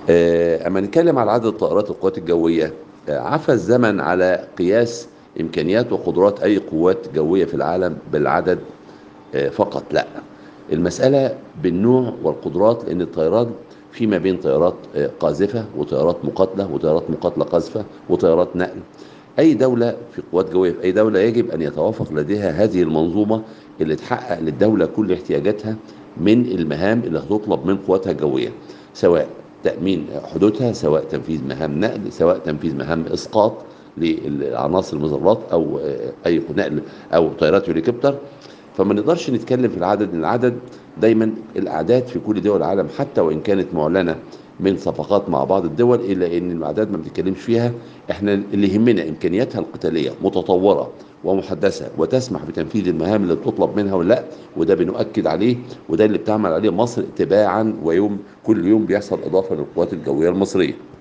آه، أما نتكلم على عدد طائرات القوات الجوية آه، عفى الزمن على قياس إمكانيات وقدرات أي قوات جوية في العالم بالعدد آه، فقط لا المسألة بالنوع والقدرات لأن الطيران في ما بين طيارات آه، قاذفة وطيارات مقاتلة وطيارات مقاتلة قاذفة وطيارات نقل أي دولة في قوات جوية في أي دولة يجب أن يتوافق لديها هذه المنظومة اللي تحقق للدولة كل احتياجاتها من المهام اللي هتطلب من قواتها الجوية سواء تأمين حدودها سواء تنفيذ مهام نقل سواء تنفيذ مهام إسقاط للعناصر المظلات أو آه، أي نقل أو طيارات هليكوبتر فما نقدرش نتكلم في العدد لأن العدد دايما الأعداد في كل دول العالم حتى وإن كانت معلنة من صفقات مع بعض الدول إلا أن الأعداد ما بنتكلمش فيها احنا اللي يهمنا إمكانياتها القتالية متطورة ومحدثة وتسمح بتنفيذ المهام اللي بتطلب منها ولا لا وده بنؤكد عليه وده اللي بتعمل عليه مصر تباعا ويوم كل يوم بيحصل إضافة للقوات الجوية المصرية